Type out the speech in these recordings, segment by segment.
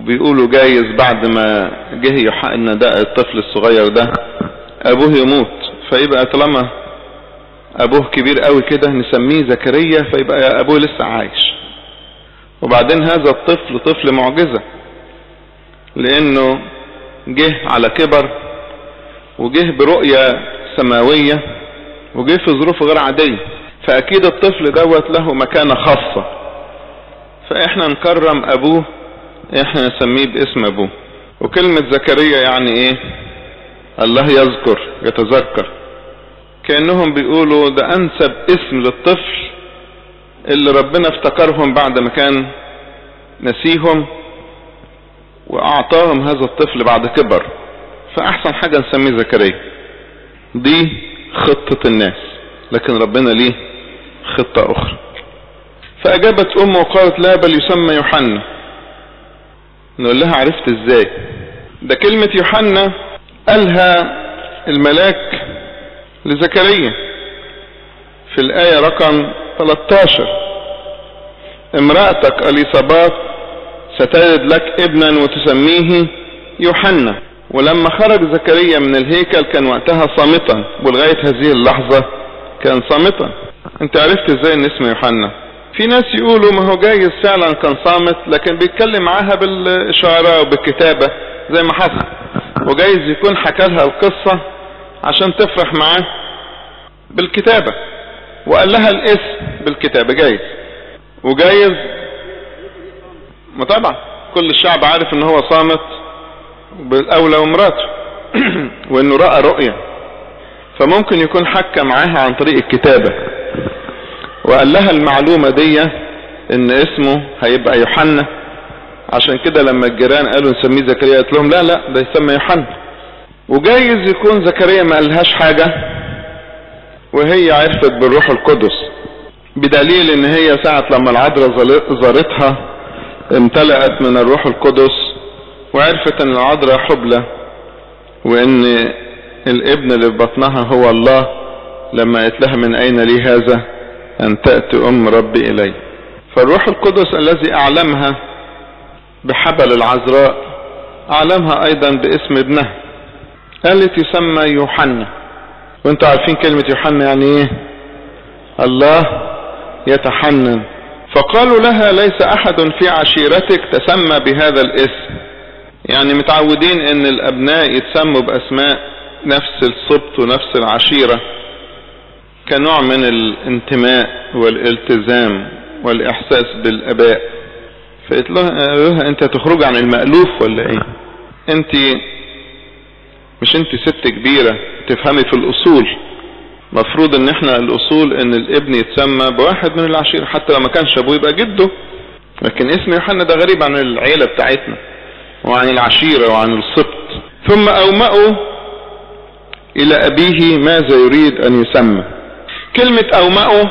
وبيقولوا جايز بعد ما جه يوحنا ده الطفل الصغير ده ابوه يموت فيبقى طالما ابوه كبير قوي كده نسميه زكريا فيبقى ابوه لسه عايش وبعدين هذا الطفل طفل معجزة لانه جه على كبر وجه برؤية سماوية وجه في ظروف غير عادية فاكيد الطفل دوت له مكانة خاصة فاحنا نكرم ابوه احنا نسميه باسم ابوه وكلمة زكريا يعني ايه الله يذكر يتذكر كأنهم بيقولوا ده انسب اسم للطفل اللي ربنا افتكرهم بعد ما كان نسيهم واعطاهم هذا الطفل بعد كبر فاحسن حاجة نسميه زكريا دي خطة الناس لكن ربنا ليه خطة اخرى فاجابت امه وقالت لا بل يسمى يوحنا نقول لها عرفت ازاي ده كلمة يوحنا قالها الملاك لزكريا في الآية رقم 13 امرأتك اليصابات ستلد لك ابنا وتسميه يوحنا ولما خرج زكريا من الهيكل كان وقتها صامتا ولغاية هذه اللحظة كان صامتا انت عرفت ازاي ان اسمه يوحنا في ناس يقولوا ما هو جايز فعلا كان صامت لكن بيتكلم معاها بالاشارة وبالكتابة زي ما حصل وجايز يكون حكى لها القصة عشان تفرح معاه بالكتابة وقال لها الاسم بالكتابة جايز وجايز ما طبعا كل الشعب عارف ان هو صامت بالاولى ومراته وانه رأى رؤية فممكن يكون حكى معاها عن طريق الكتابة وقال لها المعلومة دي ان اسمه هيبقى يوحنا عشان كده لما الجيران قالوا نسميه زكريا قالت لهم لا لا ده يسمى يوحنا وجايز يكون زكريا ما قالهاش حاجة وهي عرفت بالروح القدس بدليل ان هي ساعة لما العذراء زارتها امتلأت من الروح القدس وعرفت ان العذراء حبلى وان الابن اللي في بطنها هو الله لما قالت لها من اين لي هذا ان تأتي ام ربي الي فالروح القدس الذي اعلمها بحبل العذراء اعلمها ايضا باسم ابنها قالت يسمى يوحنا وانتوا عارفين كلمة يوحنا يعني ايه الله يتحنن فقالوا لها ليس احد في عشيرتك تسمى بهذا الاسم يعني متعودين ان الابناء يتسموا باسماء نفس السبط ونفس العشيرة كنوع من الانتماء والالتزام والاحساس بالاباء فقلت لها انت تخرج عن المألوف ولا ايه انت مش انت ست كبيرة تفهمي في الاصول مفروض ان احنا الاصول ان الابن يتسمى بواحد من العشيرة حتى لو ما كانش ابوه يبقى جده لكن اسم يوحنا ده غريب عن العيلة بتاعتنا وعن العشيرة وعن السبط ثم اومأوا الى ابيه ماذا يريد ان يسمى كلمة اومأوا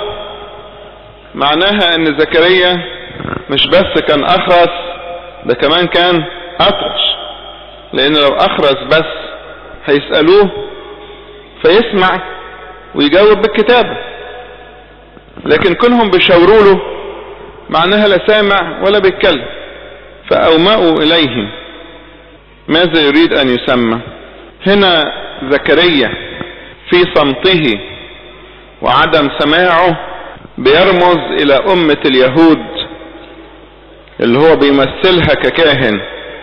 معناها ان زكريا مش بس كان اخرس ده كمان كان اطرش لان لو اخرس بس هيسألوه فيسمع ويجاوب بالكتابة لكن كونهم بيشاوروا له معناها لا سامع ولا بيتكلم فأومأوا إليه ماذا يريد أن يسمى هنا زكريا في صمته وعدم سماعه بيرمز إلى أمة اليهود اللي هو بيمثلها ككاهن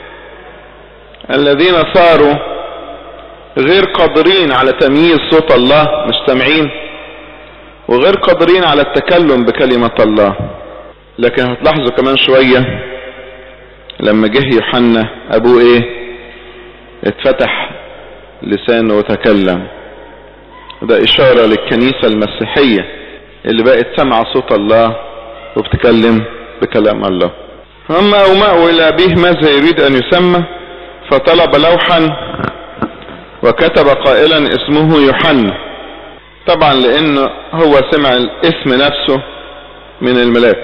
الذين صاروا غير قادرين على تمييز صوت الله مش سامعين وغير قادرين على التكلم بكلمة الله لكن هتلاحظوا كمان شوية لما جه يوحنا ابوه ايه اتفتح لسانه وتكلم ده اشارة للكنيسة المسيحية اللي بقت سمع صوت الله وبتكلم بكلام الله هم اومأوا الى ابيه ماذا يريد ان يسمى فطلب لوحا وكتب قائلا اسمه يوحنا طبعا لانه هو سمع الاسم نفسه من الملاك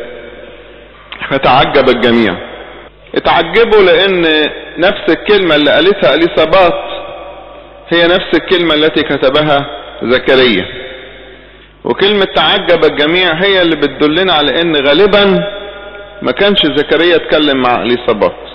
فتعجب الجميع اتعجبوا لان نفس الكلمة اللي قالتها اليصابات هي نفس الكلمة التي كتبها زكريا وكلمة تعجب الجميع هي اللي بتدلنا على ان غالبا ما كانش زكريا اتكلم مع اليصابات